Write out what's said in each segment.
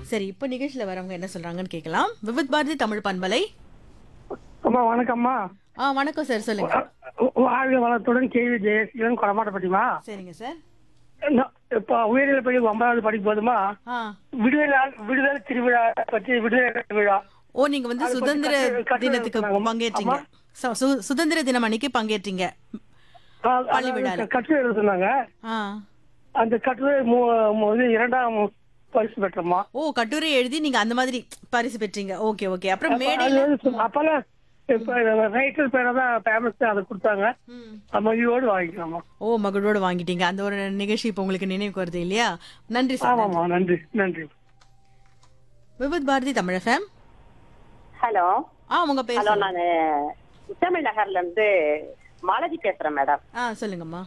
சரி இப்போ நிகழ்ச்சியில வரவங்க என்ன சொல்றாங்கன்னு கேட்கலாம் விவித் பாரதி தமிழ் பண்பலை அம்மா வணக்கம்மா ஆ வணக்கம் சார் சொல்லுங்க வாழ்க வளத்துடன் கேள்வி ஜெயசீலன் கொடமாட்டப்பட்டிமா சரிங்க சார் இப்போ உயர்நிலை பள்ளி ஒன்பதாவது படிக்கும் போதுமா ஆ விடுதலை நாள் விடுதலை திருவிழா பற்றி விடுதலை திருவிழா ஓ நீங்க வந்து அது கொஞ்சம் சுதந்திர கட்டு- கட்டுரை தினத்துக்கு எழுதுனாங்க. பங்கேற்றீங்க சு- சு- சுதந்திர தினம் அன்னைக்கு பங்கேற்றீங்க ஆ, பள்ளி அதாவது விழால. கட்டுரை எழுதுனாங்க ஆ அந்த கட்டுரை மூ- மூ- இது இரண்டாம் பரிசு பெற்றோமா ஓ கட்டுரை எழுதி நீங்க அந்த மாதிரி பரிசு பெற்றீங்க ஓகே ஓகே அப்புறம் அது மேடையில வந்து சு- அப்பெல்லாம் இப்ப ரைட்டர் பேரை தான் ஃபேமஸ் அதை கொடுத்தாங்க ம். மகிழ்வோடு வாங்கிக்கலாமா ஓ மகளோட வாங்கிட்டீங்க அந்த ஒரு நிகழ்ச்சி இப்போ உங்களுக்கு நினைவுக்கு வருது இல்லையா நன்றி சார் ஆமாம்மா நன்றி நன்றி விவித் பாரதி தமிழ் ஃபேம் ஹலோ ஆ உங்க பேர் ஹலோ சொல்லுங்க. நானு முத்தமிழ் நகர்ல இருந்து மாலதி பேசுறேன் மேடம் ஆ சொல்லுங்கம்மா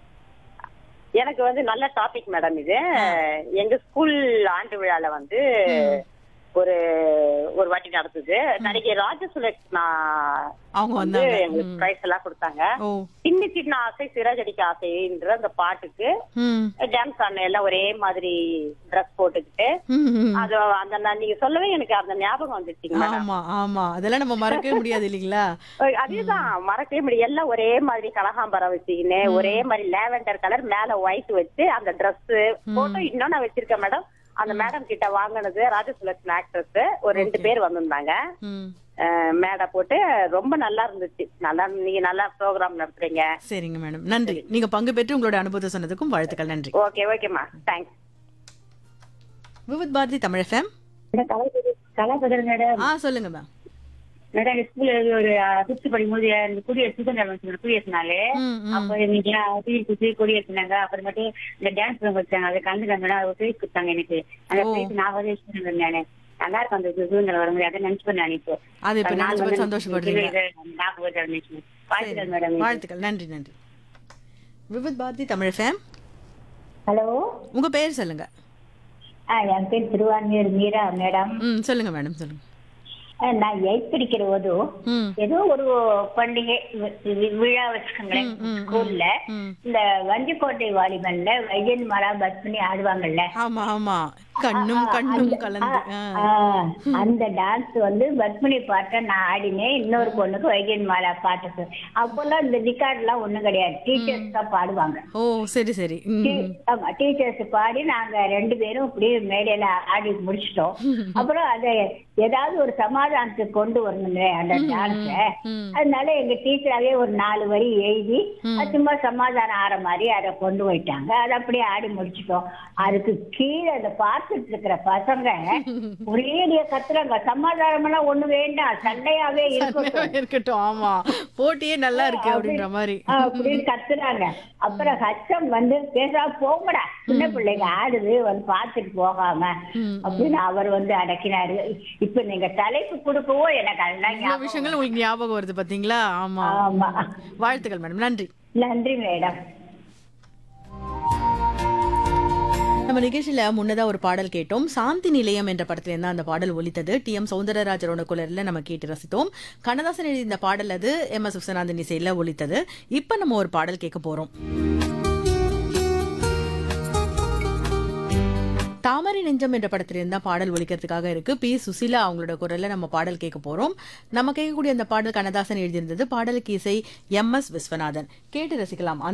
எனக்கு வந்து நல்ல டாபிக் மேடம் இது எங்க ஸ்கூல் ஆண்டு விழால வந்து ஒரு ஒரு வாட்டி நடந்தது நடிகை ராஜசுலக்ஷ்னா அவங்க வந்து வந்தாங்க எங்களுக்கு ம். பிரைஸ் எல்லாம் கொடுத்தாங்க ஓ சின்ன சின்ன ஆசை சிறகடிக்க ஆசைன்ற அந்த பாட்டுக்கு ம் டான்ஸ் ஆடின எல்லாம் ஒரே மாதிரி ட்ரெஸ் போட்டுக்கிட்டு ம், ம். அது அந்த நான் நீங்க சொல்லவே எனக்கு அந்த ஞாபகம் வந்துச்சுங்க மேடம் ஆமா ஆமா அதெல்லாம் நம்ம மறக்கவே முடியாது இல்லைங்களா அதேதான் மறக்கவே முடியும் எல்லாம் ஒரே மாதிரி கனகாம்பரம் வச்சுக்கின்னு ஒரே மாதிரி லேவெண்டர் கலர் மேல ஒயிட் வச்சு அந்த Dress போட்டோ இன்னும் நான் வச்சிருக்கேன் மேடம் அந்த மேடம் கிட்ட வாங்கினது ராஜசுலக்ஷ்மி ஆக்ட்ரஸ் ஒரு ரெண்டு பேர் வந்திருந்தாங்க ம் அஹ் மேடை போட்டு ரொம்ப நல்லா இருந்துச்சு நல்லா நீங்க நல்லா ப்ரோக்ராம் நடத்துறீங்க சரிங்க மேடம் நன்றி நீங்க பங்கு பெற்று உங்களோட அனுபவத்தை சொன்னதுக்கும் வாழ்த்துக்கள் நன்றி ஓகே ஓகேம்மா தேங்க்ஸ் விவித் பாரதி தமிழ் ஃபேம் கலாபதர் மேடம் ஆ சொல்லுங்க மேம் மேடம் ஸ்கூல்ல ஒரு ஃபிஃப்த் படிக்கும்போது இந்த குடியரசு சுதந்திர தினம் குடியரசு நாள் ம், ம். அப்ப இன்னைக்கு தீ குச்சி கொடியேற்றினாங்க அப்புறமேட்டு இந்த டான்ஸ் வச்சாங்க அதை கலந்துக்க மேடம் ஒரு பிரைஸ் கொடுத்தாங்க எனக்கு அந்த ஓ. பிரைஸ் நான் வந்து வச்சிருந்தேன் நானு நல்லா இருக்கும் அந்த சுதந்திரம் வர முடியாது அதை நினைச்சு நான் இப்போ அது இப்ப நாள் நினைச்சு வந்து பார்த்து சந்தோஷப்படுறீங்க இது ஞாபகம் வருது, அதை நினைச்சு. வாழ்த்துக்கள் மேடம் வாழ்த்துக்கள் நன்றி நன்றி விவித் பாரதி தமிழ் ஃபேம் ஹலோ உங்க பேர் சொல்லுங்க என் பேர் திருவான்மையூர் மீரா மேடம் ம் சொல்லுங்க மேடம் சொல்லுங்க நான் எயிட் படிக்கிற போதும் ம் ஏதோ ஒரு பண்டிகை வி- வி- விழா வச்சுக்கோங்களேன் ம், ம், ம். ஸ்கூல்ல ம். இந்த வஞ்சிக்கோட்டை வாலிபன்ல வைஜன் மாலா பஸ் பண்ணி ஆடுவாங்கல்ல ஆமா ஆமா கண்ணும் கண்ணும் கலந்து ஆ. ஆ, அந்த டான்ஸ் வந்து பத்மினி பாட்டை நான் ஆடினேன் இன்னொரு பொண்ணுக்கு வைஜன் மாலா பாட்டு அப்போல்லாம் இந்த ரிகார்ட் எல்லாம் ஒண்ணும் கிடையாது டீச்சர்ஸ் தான் பாடுவாங்க ஓ சரி சரி ம், ம். ஆமா டீச்சர்ஸ் பாடி நாங்க ரெண்டு பேரும் இப்படியே மேடையில ஆடி முடிச்சிட்டோம் அப்புறம் அதை ஏதாவது ஒரு சமாதானத்துக்கு கொண்டு வரணுங்க அந்த டான்ஸ ம். அதனால எங்க டீச்சராவே ஒரு நாலு வரி எழுதி அது சும்மா சமாதானம் ஆற மாதிரி அதை கொண்டு போயிட்டாங்க அதை அப்படியே ஆடி முடிச்சிட்டோம் அதுக்கு கீழே அதை பார்த்துட்டு இருக்கிற பசங்க ஒரேடியா கத்துறாங்க சமாதானம் எல்லாம் ஒண்ணு வேண்டாம் சண்டையாவே இருக்கட்டும் இருக்கட்டும் ஆமா போட்டியே நல்லா இருக்கு அப்படின்ற மாதிரி ஆ, அப்படின்னு கத்துறாங்க அப்புறம் ஹச்சம் வந்து பேசா போங்கடா சின்ன பிள்ளைங்க ஆடுது வந்து பார்த்துட்டு போகாம அப்படின்னு அவர் வந்து அடக்கினாரு இப்ப நீங்க தலைப்பு கொடுக்கவோ எனக்கு அதெல்லாம் இவ்வளவு ஞாபகம் விஷயங்கள் உங்களுக்கு ஞாபகம் வருது பாத்தீங்களா ஆமா ஆமா வாழ்த்துக்கள் மேடம் நன்றி நன்றி மேடம் நம்ம நிகழ்ச்சியில முன்னதா ஒரு பாடல் கேட்டோம் சாந்தி நிலையம் என்ற படத்துல இருந்து அந்த பாடல் ஒலித்தது டி எம் சௌந்தரராஜரோட குரல்ல நம்ம கேட்டு ரசித்தோம் கண்ணதாசன் எழுதிய இந்த பாடல் அது எம் எஸ் விஸ்வநாதன் இசையில ஒலித்தது இப்ப நம்ம ஒரு பாடல் கேட்க போறோம் தாமரை நெஞ்சம் என்ற படத்திலிருந்து தான் பாடல் ஒலிக்கிறதுக்காக இருக்கு பி சுசிலா அவங்களோட குரல்ல நம்ம பாடல் கேட்க போறோம் நம்ம கேட்கக்கூடிய அந்த பாடல் கண்ணதாசன் எழுதியிருந்தது பாடலுக்கு இசை எம் எஸ் விஸ்வநாதன் கேட்டு ரசிக்கலாம்